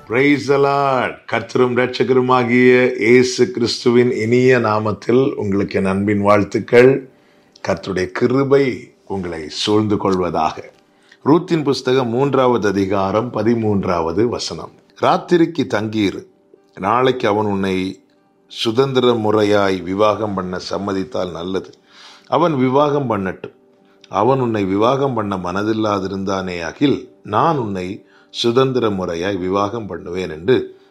பிரைசலாட் கர்த்தரும் ரட்சகருமாகிய இயேசு கிறிஸ்துவின் இனிய நாமத்தில் உங்களுக்கு என் அன்பின் வாழ்த்துக்கள் கர்த்தருடைய கிருபை உங்களை சூழ்ந்து கொள்வதாக ரூத்தின் புஸ்தகம் மூன்றாவது அதிகாரம் பதிமூன்றாவது வசனம் ராத்திரிக்கு தங்கீர் நாளைக்கு அவன் உன்னை சுதந்திர முறையாய் விவாகம் பண்ண சம்மதித்தால் நல்லது அவன் விவாகம் பண்ணட்டும் அவன் உன்னை விவாகம் பண்ண மனதில்லாதிருந்தானே அகில் நான் உன்னை சுதந்திர முறையாய் விவாகம் பண்ணுவேன் என்று